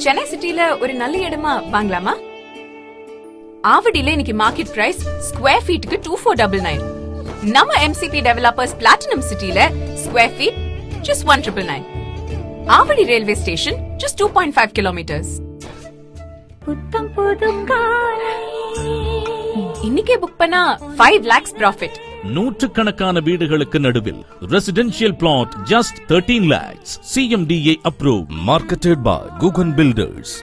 சென்னை சிட்டில ஒரு நல்ல இடமா வாங்கலாமா ஆவடியில இன்னைக்கு மார்க்கெட் பிரைஸ் ஸ்கொயர் ஃபீட்டுக்கு டூ ஃபோர் டபுள் நைன் நம்ம எம்சிபி டெவலப்பர்ஸ் பிளாட்டினம் சிட்டில square feet just one triple nine Avadi railway station just two point five kilometres புத்தம் புது காலை இன்னைக்கே புக் பண்ணா ஃபைவ் லேக்ஸ் ப்ராஃபிட் நூற்றுக்கணக்கான வீடுகளுக்கு நடுவில் residential plot just thirteen lakhs CMDA approve Marketed by Gugan Builders.